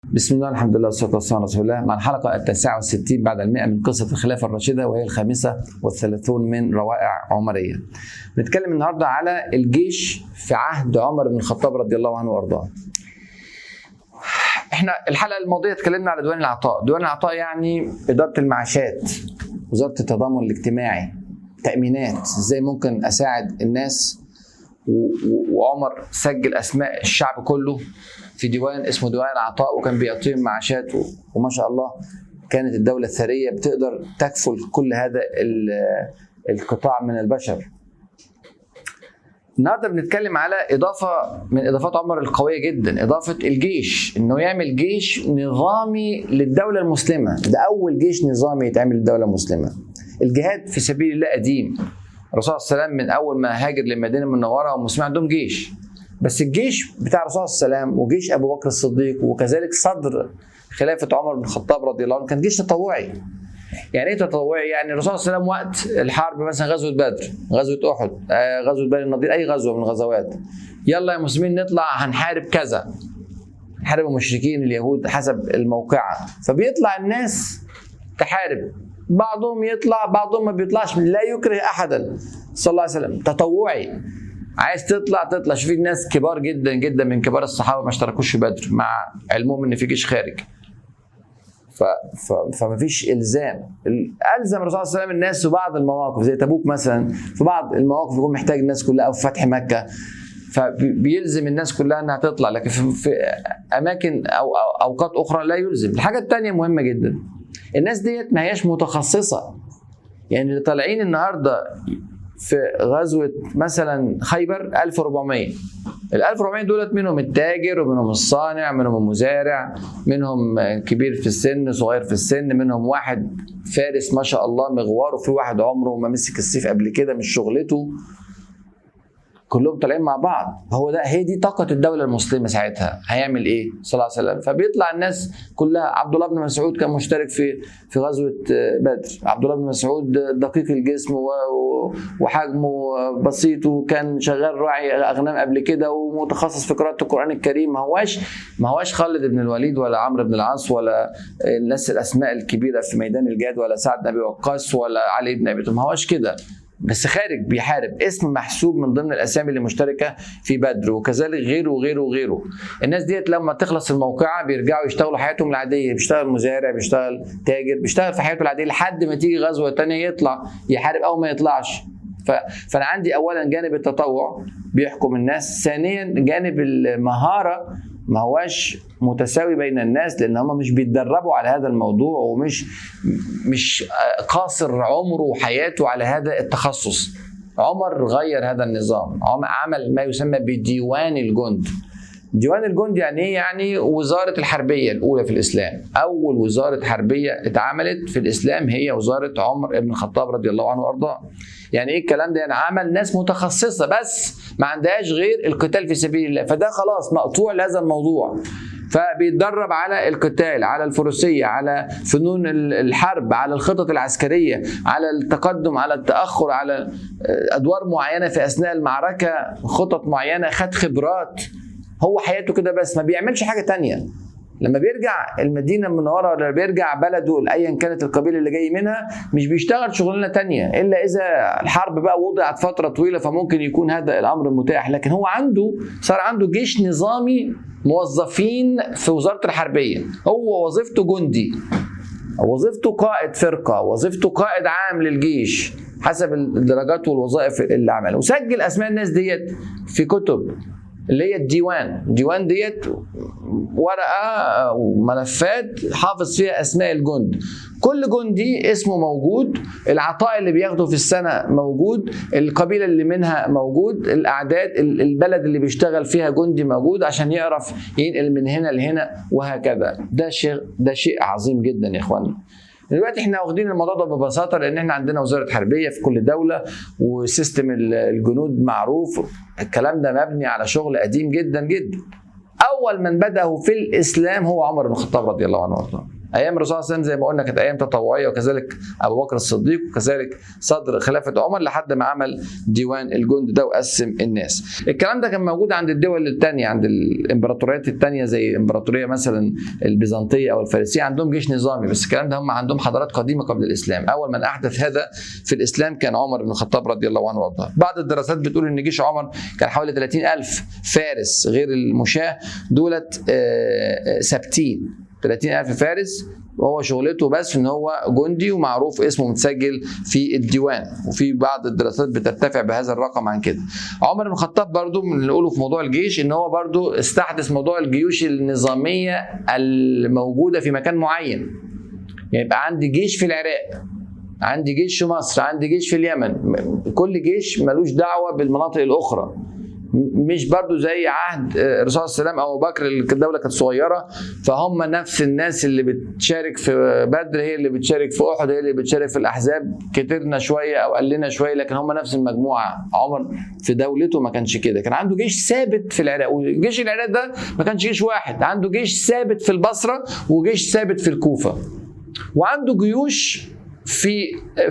بسم الله الحمد لله والصلاة والسلام على رسول الله مع الحلقة التاسعة والستين بعد المئة من قصة الخلافة الراشدة وهي الخامسة والثلاثون من روائع عمرية بنتكلم النهاردة على الجيش في عهد عمر بن الخطاب رضي الله عنه وارضاه احنا الحلقة الماضية اتكلمنا على ديوان العطاء ديوان العطاء يعني إدارة المعاشات وزارة التضامن الاجتماعي تأمينات ازاي ممكن أساعد الناس وعمر سجل أسماء الشعب كله في ديوان اسمه ديوان العطاء وكان بيعطيهم معاشات وما شاء الله كانت الدولة الثرية بتقدر تكفل كل هذا القطاع من البشر النهارده بنتكلم على اضافه من اضافات عمر القويه جدا اضافه الجيش انه يعمل جيش نظامي للدوله المسلمه ده اول جيش نظامي يتعمل للدوله المسلمه الجهاد في سبيل الله قديم الرسول صلى الله عليه وسلم من اول ما هاجر للمدينه المنوره والمسلمين عندهم جيش بس الجيش بتاع الرسول صلى الله عليه وسلم وجيش ابو بكر الصديق وكذلك صدر خلافه عمر بن الخطاب رضي الله عنه كان جيش تطوعي يعني ايه تطوعي؟ يعني الرسول صلى الله عليه وسلم وقت الحرب مثلا غزوه بدر، غزوه احد، آه غزوه بني النضير، اي غزوه من الغزوات. يلا يا مسلمين نطلع هنحارب كذا. نحارب المشركين اليهود حسب الموقعه، فبيطلع الناس تحارب. بعضهم يطلع بعضهم ما بيطلعش لا يكره احدا صلى الله عليه وسلم تطوعي عايز تطلع تطلع شوف ناس كبار جدا جدا من كبار الصحابه ما اشتركوش في بدر مع علمهم ان في جيش خارج ف... ف... فما فيش الزام الزم الرسول صلى الله عليه وسلم الناس في بعض المواقف زي تبوك مثلا في بعض المواقف يكون محتاج الناس كلها او في فتح مكه فبيلزم الناس كلها انها تطلع لكن في, في اماكن او اوقات اخرى لا يلزم الحاجه الثانيه مهمه جدا الناس ديت ما هياش متخصصه يعني اللي طالعين النهارده في غزوه مثلا خيبر 1400 ال 1400 دولت منهم التاجر ومنهم الصانع منهم المزارع منهم كبير في السن صغير في السن منهم واحد فارس ما شاء الله مغوار وفي واحد عمره ما مسك السيف قبل كده مش شغلته كلهم طالعين مع بعض هو ده هي دي طاقة الدولة المسلمة ساعتها هيعمل ايه صلى الله عليه وسلم فبيطلع الناس كلها عبد الله بن مسعود كان مشترك في في غزوة بدر عبد الله بن مسعود دقيق الجسم وحجمه بسيط وكان شغال راعي اغنام قبل كده ومتخصص في قراءة القرآن الكريم ما هواش ما هواش خالد بن الوليد ولا عمرو بن العاص ولا الناس الاسماء الكبيرة في ميدان الجهاد ولا سعد بن ابي وقاص ولا علي بن ابي طالب ما هواش كده بس خارج بيحارب اسم محسوب من ضمن الاسامي اللي مشتركه في بدر وكذلك غيره وغيره وغيره الناس ديت لما تخلص الموقعه بيرجعوا يشتغلوا حياتهم العاديه بيشتغل مزارع بيشتغل تاجر بيشتغل في حياته العاديه لحد ما تيجي غزوه تانية يطلع يحارب او ما يطلعش ف... فانا عندي اولا جانب التطوع بيحكم الناس ثانيا جانب المهاره ما هواش متساوي بين الناس لان هم مش بيتدربوا على هذا الموضوع ومش مش قاصر عمره وحياته على هذا التخصص عمر غير هذا النظام عمر عمل ما يسمى بديوان الجند ديوان الجند يعني ايه؟ يعني وزارة الحربية الأولى في الإسلام. أول وزارة حربية اتعملت في الإسلام هي وزارة عمر بن الخطاب رضي الله عنه وأرضاه. يعني ايه الكلام ده؟ يعني عمل ناس متخصصة بس ما عندهاش غير القتال في سبيل الله، فده خلاص مقطوع لهذا الموضوع. فبيتدرب على القتال على الفروسية على فنون الحرب على الخطط العسكرية على التقدم على التأخر على أدوار معينة في أثناء المعركة خطط معينة خد خبرات هو حياته كده بس ما بيعملش حاجه تانية لما بيرجع المدينه المنوره ولا بيرجع بلده ايا كانت القبيله اللي جاي منها مش بيشتغل شغلانه تانية الا اذا الحرب بقى وضعت فتره طويله فممكن يكون هذا الامر متاح لكن هو عنده صار عنده جيش نظامي موظفين في وزاره الحربيه هو وظيفته جندي وظيفته قائد فرقه وظيفته قائد عام للجيش حسب الدرجات والوظائف اللي عملها وسجل اسماء الناس ديت في كتب اللي هي الديوان الديوان ديت ورقه وملفات حافظ فيها اسماء الجند كل جندي اسمه موجود العطاء اللي بياخده في السنه موجود القبيله اللي منها موجود الاعداد البلد اللي بيشتغل فيها جندي موجود عشان يعرف ينقل من هنا لهنا وهكذا ده شيء ده شيء عظيم جدا يا اخوانا دلوقتي احنا واخدين الموضوع ده ببساطه لان احنا عندنا وزاره حربيه في كل دوله وسيستم الجنود معروف الكلام ده مبني على شغل قديم جدا جدا اول من بداه في الاسلام هو عمر بن الخطاب رضي الله عنه وارضاه ايام الرسول صلى الله عليه وسلم زي ما قلنا كانت ايام تطوعيه وكذلك ابو بكر الصديق وكذلك صدر خلافه عمر لحد ما عمل ديوان الجند ده وقسم الناس الكلام ده كان موجود عند الدول الثانيه عند الامبراطوريات الثانيه زي امبراطوريه مثلا البيزنطيه او الفارسيه عندهم جيش نظامي بس الكلام ده هم عندهم حضارات قديمه قبل الاسلام اول من احدث هذا في الاسلام كان عمر بن الخطاب رضي الله عنه وارضاه بعض الدراسات بتقول ان جيش عمر كان حوالي 30 ألف فارس غير المشاة دولت آه، آه، ثابتين 30 ألف فارس وهو شغلته بس ان هو جندي ومعروف اسمه متسجل في الديوان وفي بعض الدراسات بترتفع بهذا الرقم عن كده عمر بن الخطاب برضو من اللي نقوله في موضوع الجيش ان هو برضو استحدث موضوع الجيوش النظاميه الموجوده في مكان معين يعني يبقى عندي جيش في العراق عندي جيش في مصر عندي جيش في اليمن كل جيش ملوش دعوه بالمناطق الاخرى مش برضو زي عهد الرسول صلى الله عليه وسلم او بكر الدوله كانت صغيره فهم نفس الناس اللي بتشارك في بدر هي اللي بتشارك في احد هي اللي بتشارك في الاحزاب كترنا شويه او قلنا شويه لكن هم نفس المجموعه عمر في دولته ما كانش كده كان عنده جيش ثابت في العراق وجيش العراق ده ما كانش جيش واحد عنده جيش ثابت في البصره وجيش ثابت في الكوفه وعنده جيوش في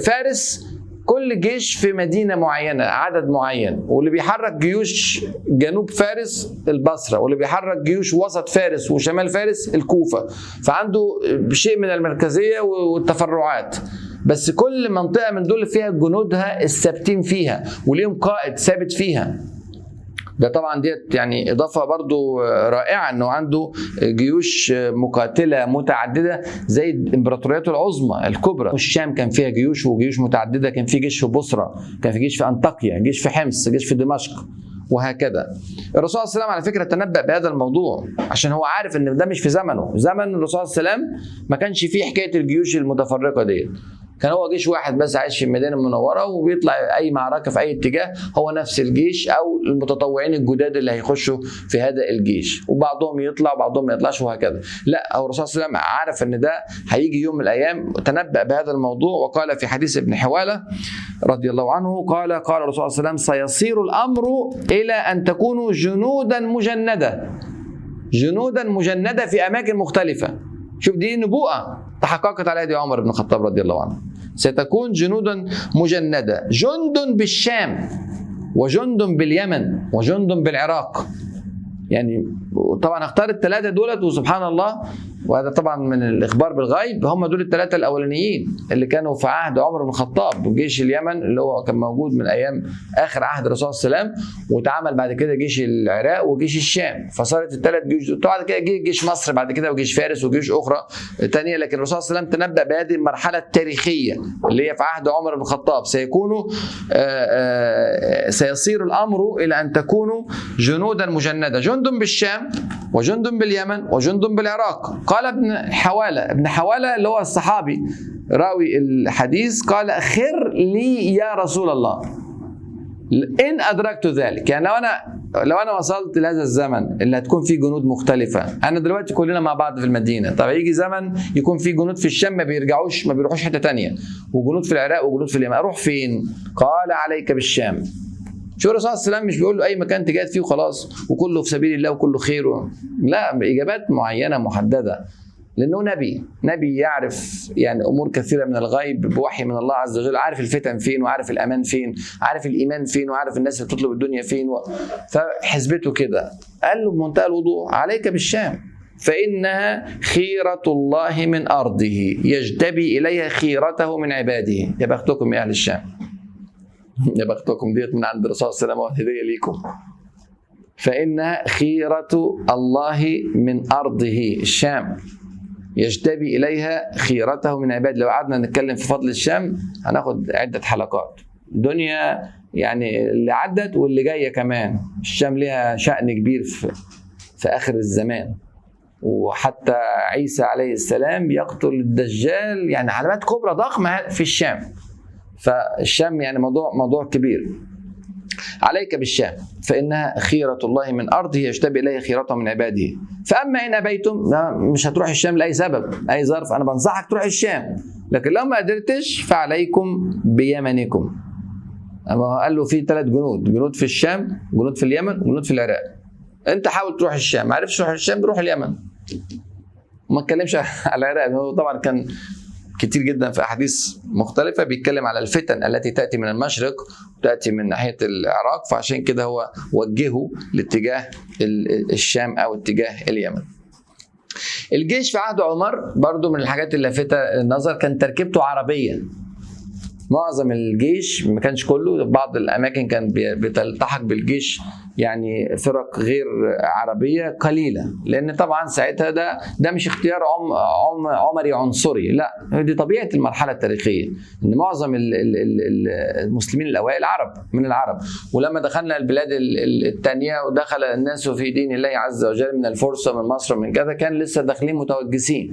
فارس كل جيش في مدينه معينه عدد معين واللي بيحرك جيوش جنوب فارس البصره واللي بيحرك جيوش وسط فارس وشمال فارس الكوفه فعنده شيء من المركزيه والتفرعات بس كل منطقه من دول فيها جنودها الثابتين فيها وليهم قائد ثابت فيها ده طبعا ديت يعني اضافه برضو رائعه انه عنده جيوش مقاتله متعدده زي الامبراطوريات العظمى الكبرى الشام كان فيها جيوش وجيوش متعدده كان في جيش في بصره كان في جيش في انطاكيا جيش في حمص جيش في دمشق وهكذا الرسول صلى الله عليه وسلم على فكره تنبأ بهذا الموضوع عشان هو عارف ان ده مش في زمنه زمن الرسول صلى الله عليه وسلم ما كانش فيه حكايه الجيوش المتفرقه ديت كان هو جيش واحد بس عايش في المدينه المنوره وبيطلع اي معركه في اي اتجاه هو نفس الجيش او المتطوعين الجداد اللي هيخشوا في هذا الجيش وبعضهم يطلع وبعضهم ما يطلعش وهكذا لا هو الرسول صلى الله عليه وسلم عارف ان ده هيجي يوم من الايام تنبأ بهذا الموضوع وقال في حديث ابن حواله رضي الله عنه قال قال الرسول صلى الله عليه وسلم سيصير الامر الى ان تكونوا جنودا مجنده جنودا مجنده في اماكن مختلفه شوف دي نبوءه تحققت على يد عمر بن الخطاب رضي الله عنه ستكون جنودا مجندة جند بالشام وجند باليمن وجند بالعراق يعني طبعا اختار الثلاثه دولت وسبحان الله وهذا طبعا من الاخبار بالغيب هم دول الثلاثه الاولانيين اللي كانوا في عهد عمر بن الخطاب وجيش اليمن اللي هو كان موجود من ايام اخر عهد الرسول صلى الله عليه وسلم واتعمل بعد كده جيش العراق وجيش الشام فصارت الثلاث جيوش بعد كده جه جيش مصر بعد كده وجيش فارس وجيش اخرى ثانيه لكن الرسول صلى الله عليه وسلم تنبأ بهذه المرحله التاريخيه اللي هي في عهد عمر بن الخطاب سيكونوا سيصير الامر الى ان تكونوا جنودا مجنده جند بالشام وجند باليمن وجند بالعراق قال ابن حواله ابن حواله اللي هو الصحابي راوي الحديث قال خر لي يا رسول الله ان ادركت ذلك يعني لو انا لو انا وصلت لهذا الزمن اللي هتكون فيه جنود مختلفه انا دلوقتي كلنا مع بعض في المدينه طب يجي زمن يكون فيه جنود في الشام ما بيرجعوش ما بيروحوش حته تانية وجنود في العراق وجنود في اليمن اروح فين قال عليك بالشام شو الرسول صلى الله عليه وسلم مش بيقول له اي مكان تجاهد فيه وخلاص وكله في سبيل الله وكله خير لا اجابات معينه محدده لانه نبي نبي يعرف يعني امور كثيره من الغيب بوحي من الله عز وجل عارف الفتن فين وعارف الامان فين عارف الايمان فين وعارف الناس اللي بتطلب الدنيا فين و... فحسبته كده قال له بمنتهى الوضوح عليك بالشام فإنها خيرة الله من أرضه يجتبي إليها خيرته من عباده يا بختكم يا أهل الشام يا بختكم ديت من عند الرسول صلى الله عليه وسلم هدية ليكم فإنها خيرة الله من أرضه الشام يجتبي إليها خيرته من عباد لو قعدنا نتكلم في فضل الشام هناخد عدة حلقات دنيا يعني اللي عدت واللي جاية كمان الشام لها شأن كبير في, في آخر الزمان وحتى عيسى عليه السلام يقتل الدجال يعني علامات كبرى ضخمة في الشام فالشام يعني موضوع موضوع كبير عليك بالشام فإنها خيرة الله من أرضه يجتبي إليه خيرته من عباده فأما إن أبيتم مش هتروح الشام لأي سبب أي ظرف أنا بنصحك تروح الشام لكن لو ما قدرتش فعليكم بيمنكم أما قال له في ثلاث جنود جنود في الشام جنود في اليمن وجنود في العراق أنت حاول تروح الشام ما عرفتش تروح الشام روح اليمن وما اتكلمش على العراق هو طبعا كان كتير جدا في احاديث مختلفه بيتكلم على الفتن التي تاتي من المشرق وتاتي من ناحيه العراق فعشان كده هو وجهه لاتجاه الشام او اتجاه اليمن. الجيش في عهد عمر برضو من الحاجات اللي لافته النظر كان تركيبته عربيه معظم الجيش ما كانش كله بعض الاماكن كان بتلتحق بالجيش يعني فرق غير عربيه قليله لان طبعا ساعتها ده ده مش اختيار عم عم عمري عنصري لا دي طبيعه المرحله التاريخيه ان معظم المسلمين الاوائل عرب من العرب ولما دخلنا البلاد الثانيه ودخل الناس في دين الله عز وجل من الفرس ومن مصر ومن كذا كان لسه داخلين متوجسين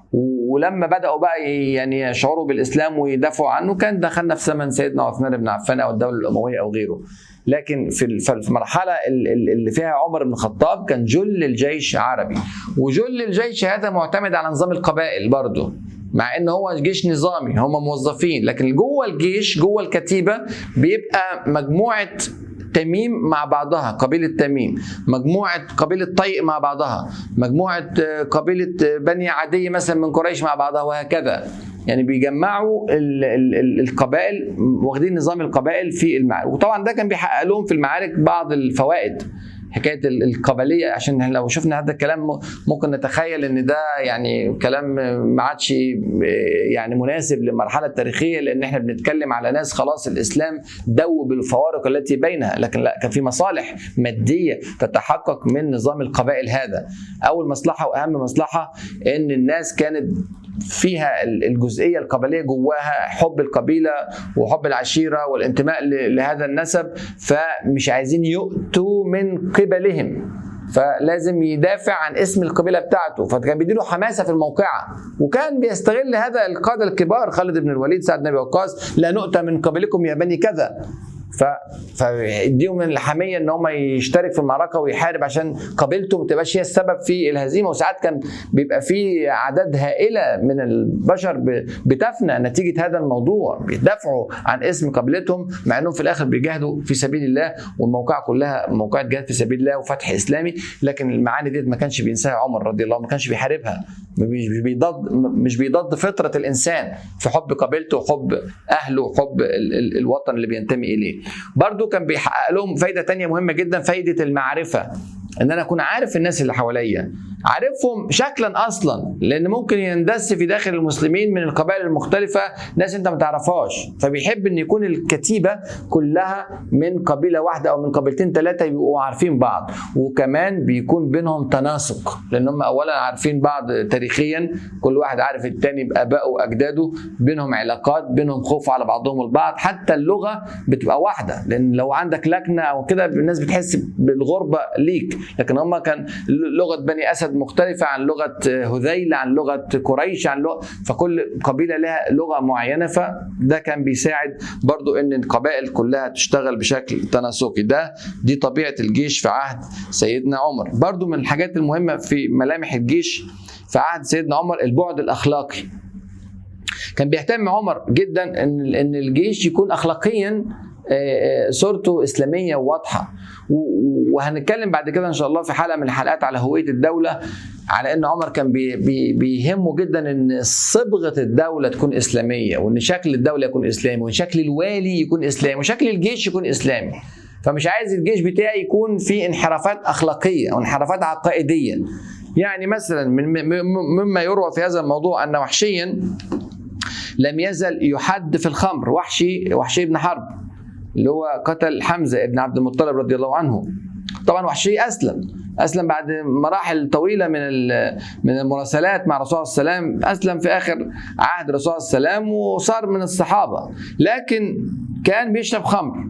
ولما بداوا بقى يعني يشعروا بالاسلام ويدافعوا عنه كان دخلنا في زمن سيدنا عثمان بن عفان او الدوله الامويه او غيره لكن في في المرحله اللي فيها عمر بن الخطاب كان جل الجيش عربي وجل الجيش هذا معتمد على نظام القبائل برضه مع ان هو جيش نظامي هم موظفين لكن جوه الجيش جوه الكتيبه بيبقى مجموعه تميم مع بعضها قبيلة تميم مجموعة قبيلة طيء مع بعضها مجموعة قبيلة بني عدي مثلا من قريش مع بعضها وهكذا يعني بيجمعوا ال ال ال القبائل واخدين نظام القبائل في المعارك وطبعا ده كان بيحقق لهم في المعارك بعض الفوائد حكايه القبليه عشان لو شفنا هذا الكلام ممكن نتخيل ان ده يعني كلام ما عادش يعني مناسب للمرحله التاريخيه لان احنا بنتكلم على ناس خلاص الاسلام دوب الفوارق التي بينها لكن لا كان في مصالح ماديه تتحقق من نظام القبائل هذا اول مصلحه واهم مصلحه ان الناس كانت فيها الجزئيه القبليه جواها حب القبيله وحب العشيره والانتماء لهذا النسب فمش عايزين يؤتوا من قبلهم فلازم يدافع عن اسم القبيله بتاعته فكان بيديله حماسه في الموقعه وكان بيستغل هذا القاده الكبار خالد بن الوليد سعد بن وقاص لا نؤتى من قبلكم يا بني كذا ف فيديهم من الحميه ان هم يشترك في المعركه ويحارب عشان قبيلته ما تبقاش هي السبب في الهزيمه وساعات كان بيبقى في اعداد هائله من البشر بتفنى نتيجه هذا الموضوع بيدافعوا عن اسم قبيلتهم مع انهم في الاخر بيجاهدوا في سبيل الله والموقعه كلها موقعه جهاد في سبيل الله وفتح اسلامي لكن المعاني دي ما كانش بينساها عمر رضي الله ما كانش بيحاربها مش بيضاد مش بيضاد فطره الانسان في حب قبيلته وحب اهله وحب الوطن اللي بينتمي اليه برضو كان بيحقق لهم فايده تانية مهمه جدا فايده المعرفه ان انا اكون عارف الناس اللي حواليا عارفهم شكلا اصلا لان ممكن يندس في داخل المسلمين من القبائل المختلفه ناس انت ما تعرفهاش فبيحب ان يكون الكتيبه كلها من قبيله واحده او من قبيلتين ثلاثه يبقوا عارفين بعض وكمان بيكون بينهم تناسق لان هم اولا عارفين بعض تاريخيا كل واحد عارف الثاني بابائه واجداده بينهم علاقات بينهم خوف على بعضهم البعض حتى اللغه بتبقى واحده لان لو عندك لكنه او كده الناس بتحس بالغربه ليك لكن هم كان لغه بني اسد مختلفه عن لغه هذيل عن لغه قريش عن لغه فكل قبيله لها لغه معينه فده كان بيساعد برضو ان القبائل كلها تشتغل بشكل تناسقي ده دي طبيعه الجيش في عهد سيدنا عمر برضو من الحاجات المهمه في ملامح الجيش في عهد سيدنا عمر البعد الاخلاقي كان بيهتم عمر جدا ان ان الجيش يكون اخلاقيا صورته اسلاميه واضحه وهنتكلم بعد كده ان شاء الله في حلقه من الحلقات على هويه الدوله على ان عمر كان بي بي بيهمه جدا ان صبغه الدوله تكون اسلاميه وان شكل الدوله يكون اسلامي وان شكل الوالي يكون اسلامي وشكل الجيش يكون اسلامي فمش عايز الجيش بتاعي يكون فيه انحرافات اخلاقيه او انحرافات عقائديه يعني مثلا من مما يروى في هذا الموضوع ان وحشيا لم يزل يحد في الخمر وحشي وحشي بن حرب اللي هو قتل حمزه ابن عبد المطلب رضي الله عنه طبعا وحشي اسلم اسلم بعد مراحل طويله من من المراسلات مع الرسول صلى الله عليه وسلم اسلم في اخر عهد الرسول صلى الله عليه وسلم وصار من الصحابه لكن كان بيشرب خمر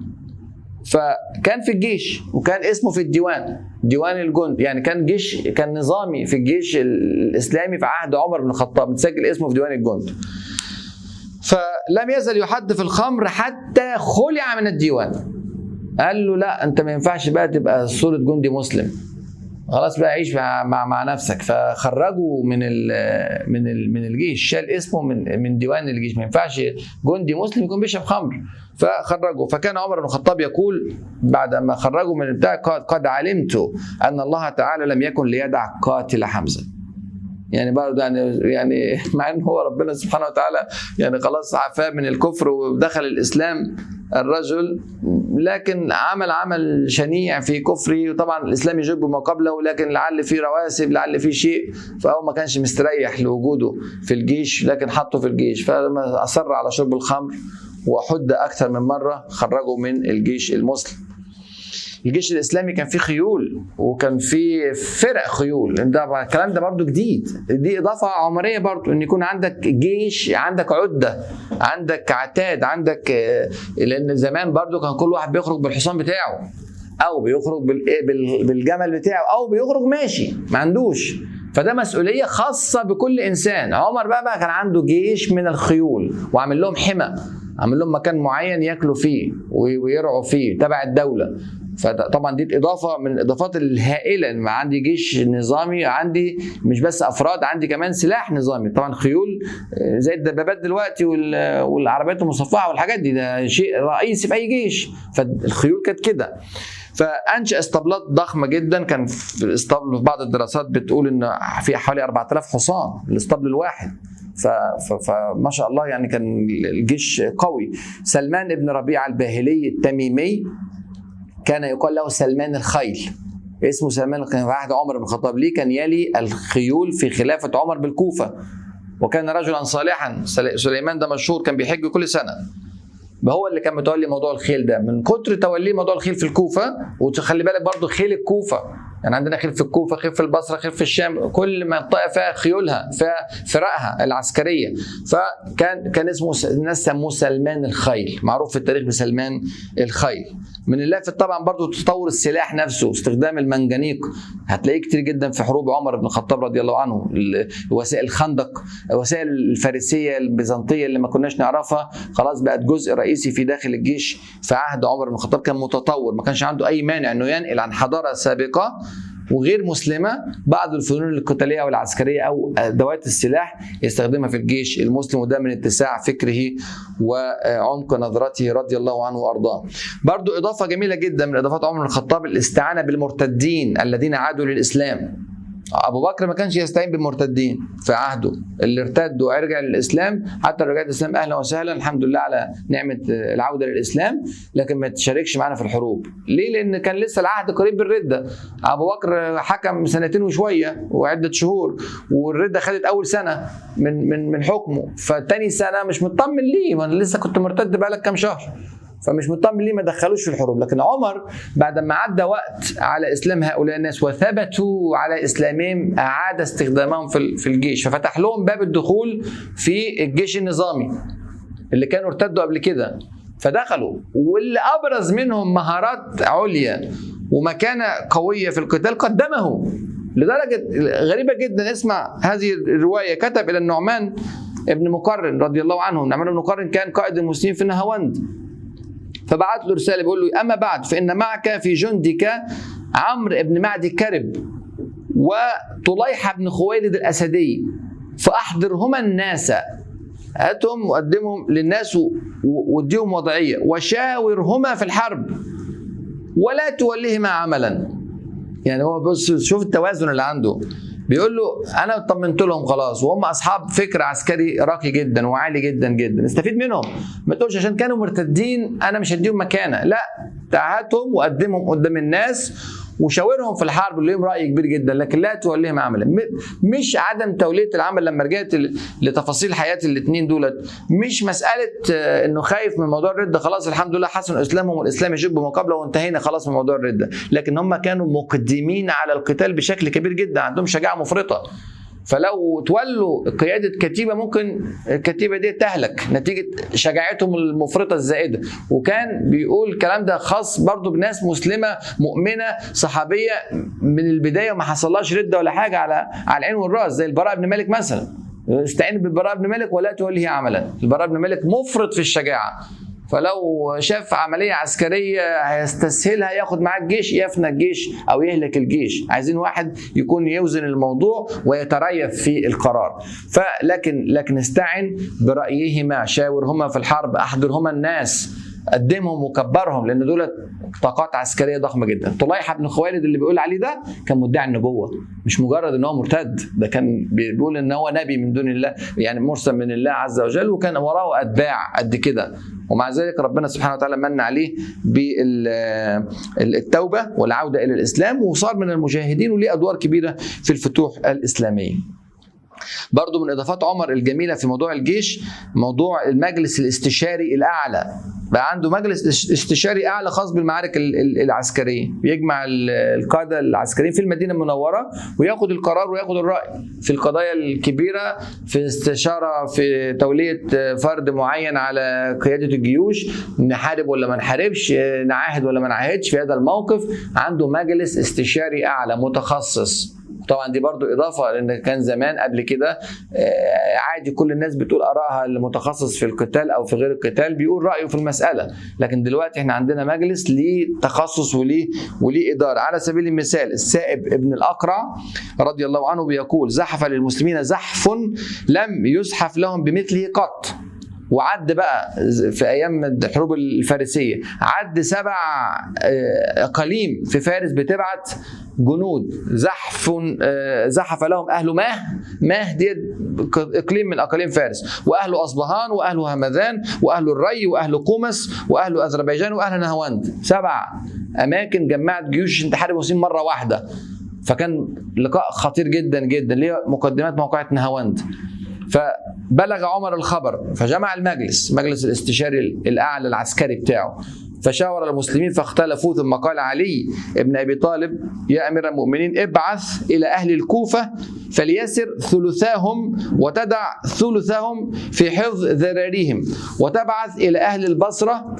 فكان في الجيش وكان اسمه في الديوان ديوان الجند يعني كان جيش كان نظامي في الجيش الاسلامي في عهد عمر بن الخطاب متسجل اسمه في ديوان الجند فلم يزل يحدث الخمر حتى خلع من الديوان قال له لا انت ما ينفعش بقى تبقى صوره جندي مسلم خلاص بقى عيش مع, مع, مع نفسك فخرجوا من ال من ال من الجيش شال اسمه من من ديوان الجيش ما ينفعش جندي مسلم يكون بيشرب خمر فخرجوا فكان عمر بن الخطاب يقول بعد ما خرجوا من البتاع قد علمت ان الله تعالى لم يكن ليدع قاتل حمزه يعني برضه يعني يعني مع ان هو ربنا سبحانه وتعالى يعني خلاص عفاه من الكفر ودخل الاسلام الرجل لكن عمل عمل شنيع في كفره وطبعا الاسلام يجب ما قبله لكن لعل في رواسب لعل في شيء فهو ما كانش مستريح لوجوده في الجيش لكن حطه في الجيش فلما اصر على شرب الخمر وحد اكثر من مره خرجه من الجيش المسلم الجيش الاسلامي كان فيه خيول وكان فيه فرق خيول ده الكلام ده برضو جديد دي اضافه عمريه برضو ان يكون عندك جيش عندك عده عندك عتاد عندك لان زمان برضو كان كل واحد بيخرج بالحصان بتاعه او بيخرج بالجمل بتاعه او بيخرج ماشي ما عندوش فده مسؤوليه خاصه بكل انسان عمر بقى, بقى كان عنده جيش من الخيول وعامل لهم حمى عامل لهم مكان معين ياكلوا فيه ويرعوا فيه تبع الدوله فطبعا دي اضافه من الاضافات الهائله ان عندي جيش نظامي عندي مش بس افراد عندي كمان سلاح نظامي طبعا خيول زي الدبابات دلوقتي والعربيات المصفحه والحاجات دي ده شيء رئيسي في اي جيش فالخيول كانت كده فانشا اسطبلات ضخمه جدا كان في الاسطبل في بعض الدراسات بتقول ان في حوالي 4000 حصان الاسطبل الواحد فما شاء الله يعني كان الجيش قوي سلمان بن ربيعه الباهلي التميمي كان يقال له سلمان الخيل اسمه سلمان كان في عهد عمر بن الخطاب ليه كان يلي الخيول في خلافة عمر بالكوفة وكان رجلا صالحا سليمان ده مشهور كان بيحج كل سنة هو اللي كان متولي موضوع الخيل ده من كتر توليه موضوع الخيل في الكوفة وتخلي بالك برضه خيل الكوفة يعني عندنا خيل في الكوفه خيل في البصره خيل في الشام كل منطقه فيها خيولها فيها فرقها العسكريه فكان كان اسمه الناس سموه سلمان الخيل معروف في التاريخ بسلمان الخيل من اللافت طبعا برضو تطور السلاح نفسه استخدام المنجنيق هتلاقيه كتير جدا في حروب عمر بن الخطاب رضي الله عنه وسائل الخندق الوسائل الفارسيه البيزنطيه اللي ما كناش نعرفها خلاص بقت جزء رئيسي في داخل الجيش في عهد عمر بن الخطاب كان متطور ما كانش عنده اي مانع انه ينقل عن حضاره سابقه وغير مسلمه بعض الفنون القتاليه او العسكريه او ادوات السلاح يستخدمها في الجيش المسلم وده من اتساع فكره وعمق نظرته رضي الله عنه وارضاه. برضو اضافه جميله جدا من اضافات عمر بن الخطاب الاستعانه بالمرتدين الذين عادوا للاسلام. ابو بكر ما كانش يستعين بالمرتدين في عهده اللي ارتد وارجع للاسلام حتى لو رجع للاسلام اهلا وسهلا الحمد لله على نعمه العوده للاسلام لكن ما تشاركش معانا في الحروب ليه لان كان لسه العهد قريب بالرده ابو بكر حكم سنتين وشويه وعده شهور والرده خدت اول سنه من من من حكمه فتاني سنه مش مطمن ليه ما انا لسه كنت مرتد بقالك كام شهر فمش مطمن ليه ما دخلوش في الحروب لكن عمر بعد ما عدى وقت على اسلام هؤلاء الناس وثبتوا على اسلامهم اعاد استخدامهم في الجيش ففتح لهم باب الدخول في الجيش النظامي اللي كانوا ارتدوا قبل كده فدخلوا واللي ابرز منهم مهارات عليا ومكانه قويه في القتال قدمه لدرجه غريبه جدا اسمع هذه الروايه كتب الى النعمان ابن مقرن رضي الله عنه نعمان بن مقرن كان قائد المسلمين في النهاوند فبعت له رساله بيقول له اما بعد فان معك في جندك عمرو بن معدي كرب وطليحه بن خويلد الاسدي فاحضرهما الناس هاتهم وقدمهم للناس واديهم وضعيه وشاورهما في الحرب ولا توليهما عملا يعني هو بص شوف التوازن اللي عنده بيقول له انا طمنت لهم خلاص وهم اصحاب فكر عسكري راقي جدا وعالي جدا جدا استفيد منهم ما تقولش عشان كانوا مرتدين انا مش هديهم مكانه لا تعهدهم وقدمهم قدام الناس وشاورهم في الحرب اللي لهم راي كبير جدا لكن لا توليهم عملا مش عدم توليه العمل لما رجعت لتفاصيل حياه الاثنين دولت مش مساله انه خايف من موضوع الرده خلاص الحمد لله حسن اسلامهم والاسلام يجب ما قبله وانتهينا خلاص من موضوع الرده لكن هم كانوا مقدمين على القتال بشكل كبير جدا عندهم شجاعه مفرطه فلو تولوا قيادة كتيبة ممكن الكتيبة دي تهلك نتيجة شجاعتهم المفرطة الزائدة وكان بيقول الكلام ده خاص برضو بناس مسلمة مؤمنة صحابية من البداية وما حصلهاش ردة ولا حاجة على على العين والراس زي البراء بن مالك مثلا استعين بالبراء بن مالك ولا توليه عملا البراء بن مالك مفرط في الشجاعة فلو شاف عملية عسكرية هيستسهلها ياخد معاه الجيش يفنى الجيش أو يهلك الجيش عايزين واحد يكون يوزن الموضوع ويتريث في القرار فلكن لكن استعن برأيهما شاورهما في الحرب أحضرهما الناس قدمهم وكبرهم لان دول طاقات عسكريه ضخمه جدا طليحه بن خوالد اللي بيقول عليه ده كان مدعي النبوه مش مجرد ان هو مرتد ده كان بيقول ان هو نبي من دون الله يعني مرسل من الله عز وجل وكان وراه اتباع قد كده ومع ذلك ربنا سبحانه وتعالى من عليه بالتوبه والعوده الى الاسلام وصار من المجاهدين وليه ادوار كبيره في الفتوح الاسلاميه برضو من اضافات عمر الجميله في موضوع الجيش موضوع المجلس الاستشاري الاعلى بقى عنده مجلس استشاري اعلى خاص بالمعارك العسكريه بيجمع القاده العسكريين في المدينه المنوره وياخد القرار وياخد الراي في القضايا الكبيره في استشاره في توليه فرد معين على قياده الجيوش نحارب ولا ما نحاربش نعاهد ولا ما نعاهدش في هذا الموقف عنده مجلس استشاري اعلى متخصص طبعا دي برضو اضافه لان كان زمان قبل كده عادي كل الناس بتقول ارائها المتخصص في القتال او في غير القتال بيقول رايه في المساله لكن دلوقتي احنا عندنا مجلس ليه تخصص وليه وليه اداره على سبيل المثال السائب ابن الاقرع رضي الله عنه بيقول زحف للمسلمين زحف لم يزحف لهم بمثله قط وعد بقى في ايام الحروب الفارسيه عد سبع اقاليم في فارس بتبعت جنود زحف زحف لهم اهل ماه ماه دي اقليم من اقاليم فارس واهل اصبهان واهل همذان واهل الري واهل قومس واهل اذربيجان واهل نهاوند سبع اماكن جمعت جيوش عشان تحارب المسلمين مره واحده فكان لقاء خطير جدا جدا ليه مقدمات موقعة نهاوند فبلغ عمر الخبر فجمع المجلس مجلس الاستشاري الاعلى العسكري بتاعه فشاور المسلمين فاختلفوا ثم قال علي ابن ابي طالب يا امير المؤمنين ابعث الى اهل الكوفه فليسر ثلثاهم وتدع ثلثهم في حفظ ذراريهم وتبعث الى اهل البصره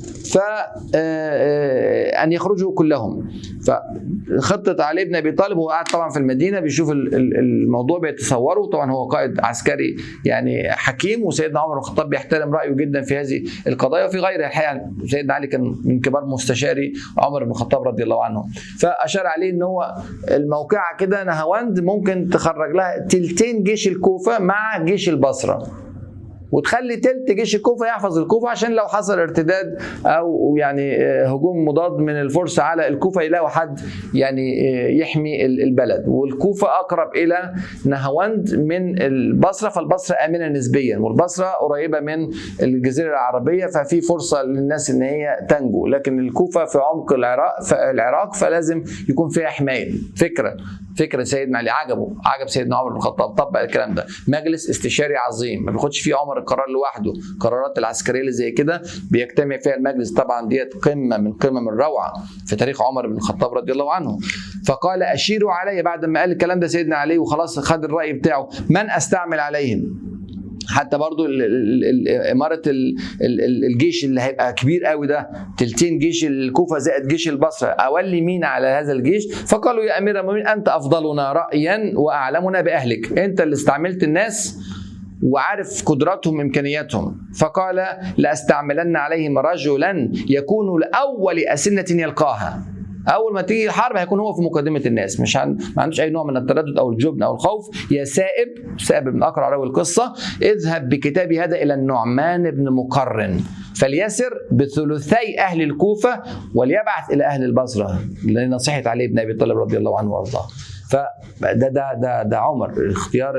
فأن يخرجوا كلهم فخطة علي بن أبي طالب هو قاعد طبعا في المدينة بيشوف الموضوع بيتصوره طبعا هو قائد عسكري يعني حكيم وسيدنا عمر بن الخطاب بيحترم رأيه جدا في هذه القضايا وفي غيرها الحقيقة سيدنا علي كان من كبار مستشاري عمر بن الخطاب رضي الله عنه فأشار عليه إن هو الموقعة كده نهاوند ممكن تخرج لها تلتين جيش الكوفة مع جيش البصرة وتخلي تلت جيش الكوفه يحفظ الكوفه عشان لو حصل ارتداد او يعني هجوم مضاد من الفرس على الكوفه يلاقوا حد يعني يحمي البلد والكوفه اقرب الى نهاوند من البصره فالبصره امنه نسبيا والبصره قريبه من الجزيره العربيه ففي فرصه للناس ان هي تنجو لكن الكوفه في عمق العراق العراق فلازم يكون فيها حمايه فكره فكره سيدنا علي عجبه عجب سيدنا عمر بن الخطاب طبق الكلام ده مجلس استشاري عظيم ما بياخدش فيه عمر القرار لوحده القرارات العسكريه اللي زي كده بيجتمع فيها المجلس طبعا ديت قمه من قمم الروعه في تاريخ عمر بن الخطاب رضي الله عنه فقال اشيروا علي بعد ما قال الكلام ده سيدنا علي وخلاص خد الراي بتاعه من استعمل عليهم حتى برضو ال ال ال إمارة ال ال الجيش اللي هيبقى كبير قوي ده تلتين جيش الكوفة زائد جيش البصرة أولي مين على هذا الجيش فقالوا يا أمير المؤمنين أنت أفضلنا رأيا وأعلمنا بأهلك أنت اللي استعملت الناس وعارف قدراتهم امكانياتهم فقال لاستعملن عليهم رجلا يكون لاول اسنه يلقاها اول ما تيجي الحرب هيكون هو في مقدمه الناس مش عن... ما عندوش اي نوع من التردد او الجبن او الخوف يا سائب سائب بن اقرع راوي القصه اذهب بكتابي هذا الى النعمان بن مقرن فليسر بثلثي اهل الكوفه وليبعث الى اهل البصره لنصيحه علي بن ابي طالب رضي الله عنه وارضاه فده ده ده ده عمر اختيار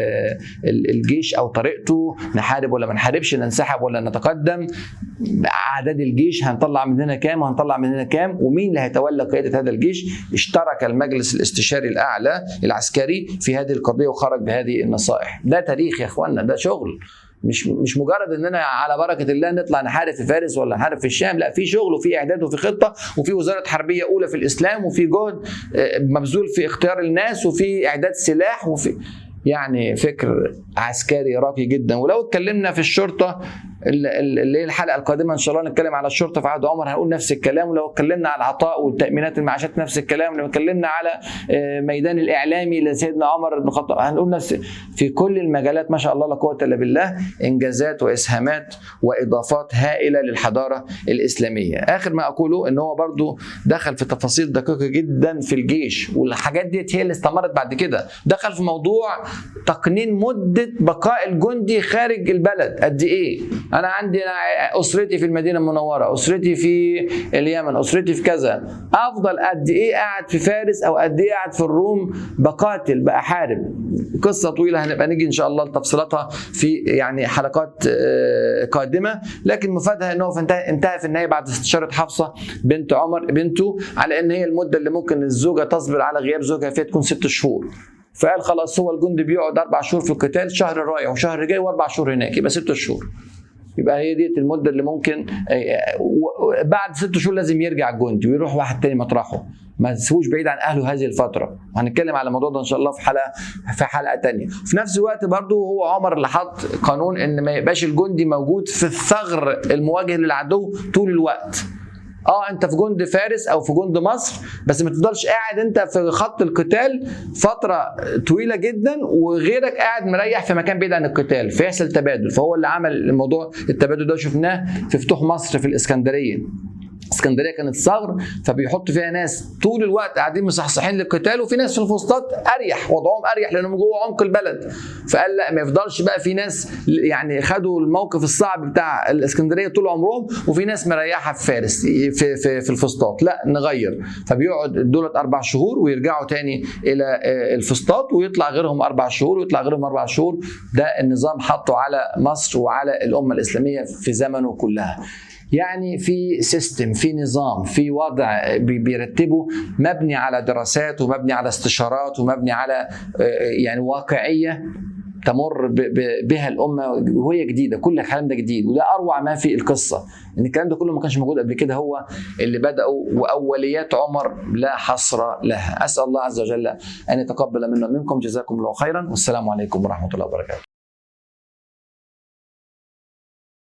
الجيش او طريقته نحارب ولا ما نحاربش ننسحب ولا نتقدم اعداد الجيش هنطلع مننا كام وهنطلع مننا كام ومين اللي هيتولى قياده هذا الجيش اشترك المجلس الاستشاري الاعلى العسكري في هذه القضيه وخرج بهذه النصائح ده تاريخ يا اخوانا ده شغل مش مش مجرد اننا على بركه الله نطلع نحارب في فارس ولا نحارب في الشام لا في شغل وفي اعداد وفي خطه وفي وزاره حربيه اولى في الاسلام وفي جهد مبذول في اختيار الناس وفي اعداد سلاح وفي يعني فكر عسكري راقي جدا ولو اتكلمنا في الشرطه اللي هي الحلقه القادمه ان شاء الله نتكلم على الشرطه في عهد عمر هنقول نفس الكلام ولو اتكلمنا على العطاء والتامينات المعاشات نفس الكلام لو اتكلمنا على ميدان الاعلامي لسيدنا عمر بن الخطاب هنقول نفس في كل المجالات ما شاء الله لا قوه الا بالله انجازات واسهامات واضافات هائله للحضاره الاسلاميه اخر ما اقوله ان هو برضو دخل في تفاصيل دقيقه جدا في الجيش والحاجات ديت هي اللي استمرت بعد كده دخل في موضوع تقنين مده بقاء الجندي خارج البلد قد ايه انا عندي أنا اسرتي في المدينه المنوره اسرتي في اليمن اسرتي في كذا افضل قد ايه قاعد في فارس او قد ايه قاعد في الروم بقاتل بحارب قصه طويله هنبقى نيجي ان شاء الله لتفصيلاتها في يعني حلقات آه، قادمه لكن مفادها انه في انتهى, انتهى في النهايه بعد استشاره حفصه بنت عمر بنته على ان هي المده اللي ممكن الزوجه تصبر على غياب زوجها فيها تكون ست شهور فقال خلاص هو الجندي بيقعد اربع شهور في القتال شهر رايح وشهر جاي واربع شهور هناك يبقى ست شهور يبقى هي ديت المده اللي ممكن آه، و- بعد ست شهور لازم يرجع الجندي ويروح واحد تاني مطرحه ما تسيبوش بعيد عن اهله هذه الفتره وهنتكلم على الموضوع ده ان شاء الله في حلقه في حلقه تانية في نفس الوقت برضو هو عمر اللي حط قانون ان ما يبقاش الجندي موجود في الثغر المواجه للعدو طول الوقت اه انت في جند فارس او في جند مصر بس ما تفضلش قاعد انت في خط القتال فتره طويله جدا وغيرك قاعد مريح في مكان بعيد عن القتال فيحصل تبادل فهو اللي عمل الموضوع التبادل ده شفناه في فتوح مصر في الاسكندريه اسكندريه كانت ثغر فبيحط فيها ناس طول الوقت قاعدين مصحصحين للقتال وفي ناس في الفسطاط اريح وضعهم اريح لانهم جوه عمق البلد فقال لا ما يفضلش بقى في ناس يعني خدوا الموقف الصعب بتاع الاسكندريه طول عمرهم وفي ناس مريحه في فارس في في, في الفسطاط لا نغير فبيقعد دولت اربع شهور ويرجعوا تاني الى آه، الفسطاط ويطلع غيرهم اربع شهور ويطلع غيرهم اربع شهور ده النظام حطه على مصر وعلى الامه الاسلاميه في زمنه كلها يعني في سيستم في نظام في وضع بي- بيرتبه مبني على دراسات ومبني على استشارات ومبني على آه، يعني واقعيه تمر ب- ب- بها الامه وهي جديده كل الكلام ده جديد وده اروع ما في القصه ان الكلام ده كله ما كانش موجود قبل كده هو اللي بداوا واوليات عمر لا حصر لها اسال الله عز وجل ان يتقبل منا ومنكم جزاكم الله خيرا والسلام عليكم ورحمه الله وبركاته